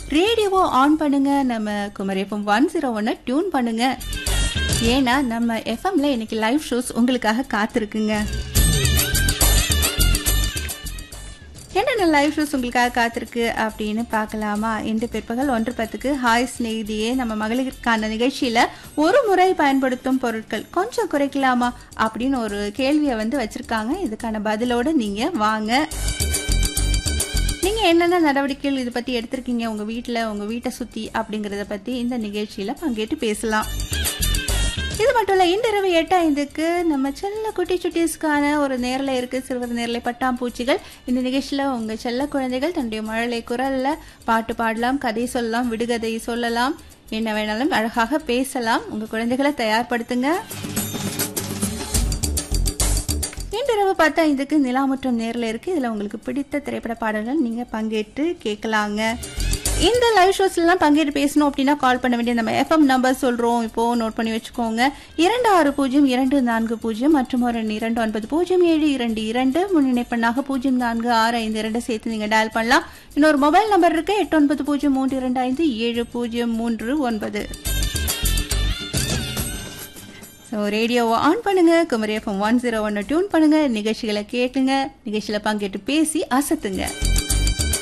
ரேடியோவை ஆன் பண்ணுங்க நம்ம குமரி எஃப்எம் ஒன் ஜீரோ ஒன்னை டியூன் பண்ணுங்க ஏன்னா நம்ம எஃப்எம்ல இன்னைக்கு லைவ் ஷோஸ் உங்களுக்காக காத்திருக்குங்க என்னென்ன லைவ் ஷோஸ் உங்களுக்காக காத்திருக்கு அப்படின்னு பார்க்கலாமா இன்று பிற்பகல் ஒன்று பத்துக்கு ஹாய் ஸ்நேகிதியே நம்ம மகளிருக்கான நிகழ்ச்சியில ஒரு முறை பயன்படுத்தும் பொருட்கள் கொஞ்சம் குறைக்கலாமா அப்படின்னு ஒரு கேள்வியை வந்து வச்சிருக்காங்க இதுக்கான பதிலோட நீங்க வாங்க நீங்க என்னென்ன நடவடிக்கைகள் இதை பத்தி எடுத்திருக்கீங்க உங்க வீட்டில் உங்க வீட்டை சுத்தி அப்படிங்கறத பத்தி இந்த நிகழ்ச்சியில பங்கேற்று பேசலாம் இது மட்டும் இல்ல இந்த இரவு எட்டு ஐந்துக்கு நம்ம செல்ல குட்டி சுட்டீஸ்க்கான ஒரு நேரில் இருக்கு சிறுவர் நேரில் பட்டாம்பூச்சிகள் இந்த நிகழ்ச்சியில உங்க செல்ல குழந்தைகள் தன்னுடைய மழலை குரல்ல பாட்டு பாடலாம் கதை சொல்லலாம் விடுகதை சொல்லலாம் என்ன வேணாலும் அழகாக பேசலாம் உங்க குழந்தைகளை தயார்படுத்துங்க இன்றிரவு பத்து ஐந்துக்கு நிலாமுற்றம் நேரில் இருக்கு இதுல உங்களுக்கு பிடித்த திரைப்பட பாடல்கள் நீங்க பங்கேற்று கேட்கலாங்க இந்த லைவ் ஷோஸ்லாம் பங்கேற்று பேசணும் அப்படின்னா கால் பண்ண வேண்டிய நம்ம எஃப்எம் நம்பர் சொல்றோம் இப்போ நோட் பண்ணி வச்சுக்கோங்க இரண்டு ஆறு பூஜ்ஜியம் இரண்டு நான்கு பூஜ்ஜியம் மற்றும் ஒரு இரண்டு ஒன்பது பூஜ்ஜியம் ஏழு இரண்டு இரண்டு முன்னிணைப்பண்ணாக பூஜ்ஜியம் நான்கு ஆறு ஐந்து இரண்டு சேர்த்து நீங்க டயல் பண்ணலாம் இன்னொரு மொபைல் நம்பர் இருக்கு எட்டு ஒன்பது பூஜ்ஜியம் மூன்று இரண்டு ஐந்து ஏழு பூஜ்ஜியம் மூன்று ஒன்பது ஸோ ரேடியோவை ஆன் பண்ணுங்க குமரி எஃப்எம் ஒன் ஜீரோ ஒன்னை டியூன் பண்ணுங்க நிகழ்ச்சிகளை கேட்டுங்க நிகழ்ச்சியில் பங்கேற்று பேசி அசத்துங்க